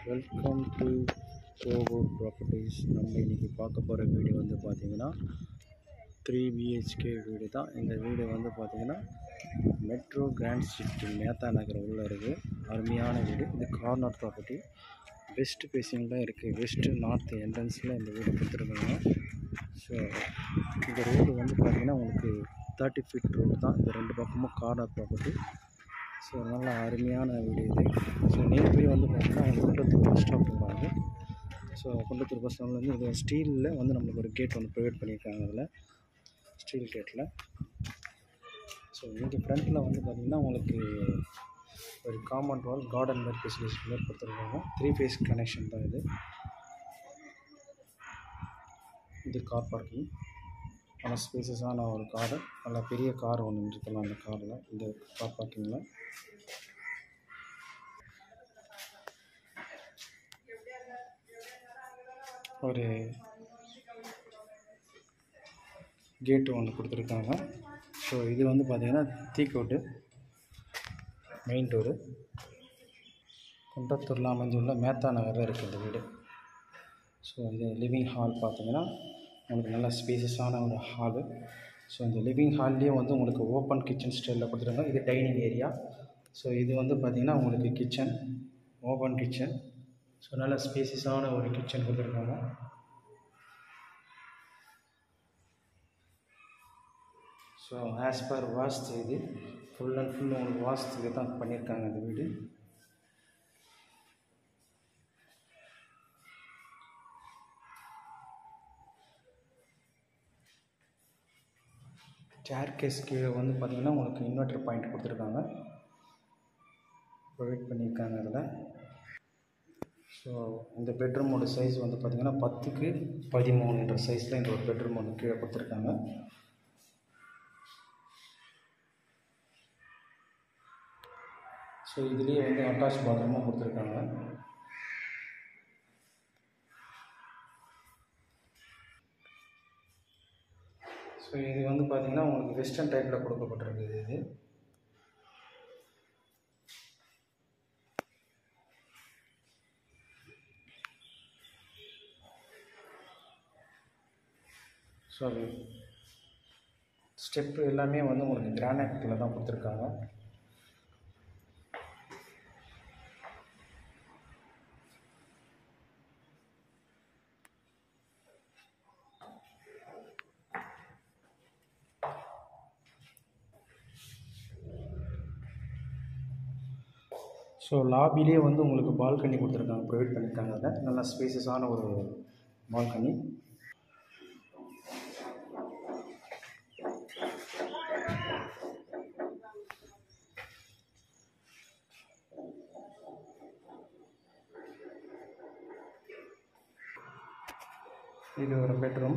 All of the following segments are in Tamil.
வெல்கம் டு கோவூர் ப்ராப்பர்ட்டிஸ் நம்ம இன்றைக்கி பார்க்க போகிற வீடு வந்து பார்த்திங்கன்னா த்ரீ பிஹெச்கே வீடு தான் இந்த வீடு வந்து பார்த்திங்கன்னா metro grand street Mehta Nagar உள்ள இருக்குது அருமையான வீடு இது கார்னர் ப்ராப்பர்ட்டி வெஸ்ட் ஃபேஸிங்கில் இருக்குது வெஸ்ட்டு நார்த் என்ட்ரன்ஸில் இந்த வீடு கொடுத்துருக்காங்க ஸோ இந்த ரோடு வந்து பார்த்திங்கன்னா உங்களுக்கு தேர்ட்டி ஃபீட் ரோடு தான் இந்த ரெண்டு பக்கமும் கார்னர் ப்ராப்பர்ட்டி ஸோ நல்ல அருமையான வீடு இது ஸோ நியர்பை வந்து பார்த்திங்கன்னா அவங்க குண்டத்தூர் பஸ் ஸ்டாப் போகிறாங்க ஸோ குண்டத்தூர் பஸ் ஸ்டாப்லேருந்து இது ஸ்டீலில் வந்து நம்மளுக்கு ஒரு கேட் ஒன்று ப்ரொவைட் பண்ணியிருக்காங்க அதில் ஸ்டீல் கேட்டில் ஸோ இங்கே ஃப்ரண்ட்டில் வந்து பார்த்திங்கன்னா உங்களுக்கு ஒரு காம்பவுண்ட் வால் கார்டன் மாதிரி ஃபெசிலிட்டிஸ் மாதிரி கொடுத்துருக்காங்க த்ரீ ஃபேஸ் கனெக்ஷன் தான் இது இது கார் பார்க்கிங் நல்ல ஸ்பேசஸான ஒரு காரு நல்ல பெரிய கார் ஒன்று நிறுத்தலாம் அந்த காரில் இந்த கார் பார்க்கிங்கில் ஒரு கேட்டு ஒன்று கொடுத்துருக்காங்க ஸோ இது வந்து பார்த்திங்கன்னா தீக்கோட்டு மெயின் டோரு குன்றத்தூரில் அமைஞ்சுள்ள மேத்தா நகரில் இருக்குது இந்த வீடு ஸோ இது லிவிங் ஹால் பார்த்தீங்கன்னா உங்களுக்கு நல்ல ஸ்பேசஸான ஒரு ஹாலு ஸோ இந்த லிவிங் ஹால்லேயே வந்து உங்களுக்கு ஓப்பன் கிச்சன் ஸ்டைலில் கொடுத்துருக்காங்க இது டைனிங் ஏரியா ஸோ இது வந்து பார்த்திங்கன்னா உங்களுக்கு கிச்சன் ஓப்பன் கிச்சன் ஸோ நல்ல ஸ்பேசஸான ஒரு கிச்சன் கொடுத்துருக்காங்க ஸோ ஆஸ் பர் வாஸ்து இது ஃபுல் அண்ட் ஃபுல் உங்களுக்கு வாஸ்துக்கு தான் பண்ணியிருக்காங்க இந்த வீடு சேர் கேஸ் கீழே வந்து பார்த்திங்கன்னா உங்களுக்கு இன்வெர்டர் பாயிண்ட் கொடுத்துருக்காங்க ப்ரொவைட் பண்ணியிருக்காங்க அதில் ஸோ இந்த பெட்ரூமோட சைஸ் வந்து பார்த்திங்கன்னா பத்துக்கு பதிமூணுன்ற சைஸில் இந்த ஒரு பெட்ரூம் ஒன்று கீழே கொடுத்துருக்காங்க ஸோ இதுலேயே வந்து அட்டாச் பாத்ரூமும் கொடுத்துருக்காங்க ஸோ இது வந்து பார்த்திங்கன்னா உங்களுக்கு வெஸ்டர்ன் டைப்பில் கொடுக்கப்பட்டிருக்குது இது ஸோ அது ஸ்டெப்பு எல்லாமே வந்து உங்களுக்கு கிரானைட்டில் தான் கொடுத்துருக்காங்க ஸோ லாபிலே வந்து உங்களுக்கு பால்கனி கொடுத்துருக்காங்க ப்ரொவைட் பண்ணியிருக்காங்க அதில் நல்ல ஸ்பேசஸான ஒரு பால்கனி இது ஒரு பெட்ரூம்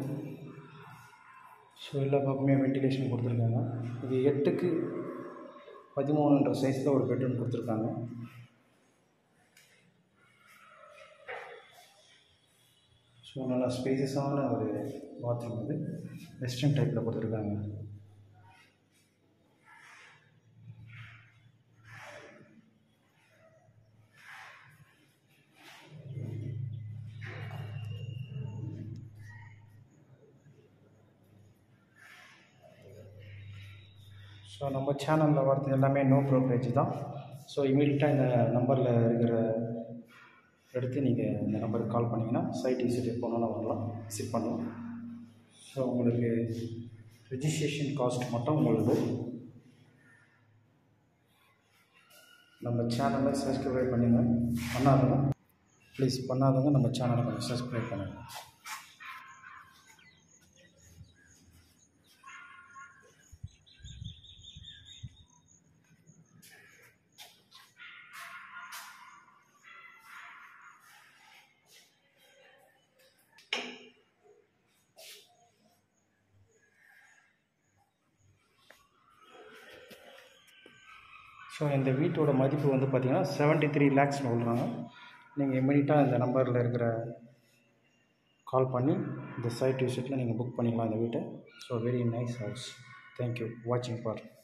ஸோ எல்லா பக்கமே வென்டிலேஷன் கொடுத்துருக்காங்க இது எட்டுக்கு பதிமூணுன்ற சைஸில் ஒரு பெட்ரூம் கொடுத்துருக்காங்க ஸோ நல்லா ஸ்பேசஸான ஒரு பாத்ரூம் இது வெஸ்டர்ன் டைப்பில் கொடுத்துருக்காங்க ஸோ நம்ம சேனலில் வரது எல்லாமே நோ ப்ரோக்கரேஜ் தான் ஸோ இமீடியட்டாக இந்த நம்பரில் இருக்கிற எடுத்து நீங்கள் இந்த நம்பருக்கு கால் பண்ணிங்கன்னா சைட் விசிட் போனாலும் வரலாம் விசிட் பண்ணலாம் ஸோ உங்களுக்கு ரிஜிஸ்ட்ரேஷன் காஸ்ட் மட்டும் உங்களுக்கு நம்ம சேனலை சப்ஸ்கிரைப் பண்ணுங்க பண்ணாதவங்க ப்ளீஸ் பண்ணாதவங்க நம்ம சேனலை கொஞ்சம் சப்ஸ்கிரைப் பண்ணுங்கள் ஸோ இந்த வீட்டோட மதிப்பு வந்து பார்த்திங்கன்னா செவன்ட்டி த்ரீ லேக்ஸ் சொல்கிறாங்க நீங்கள் இம்மீடியட்டாக இந்த நம்பரில் இருக்கிற கால் பண்ணி இந்த சைட் விசிட்டில் நீங்கள் புக் பண்ணிக்கலாம் இந்த வீட்டை so very nice house thank you வாட்சிங் ஃபார்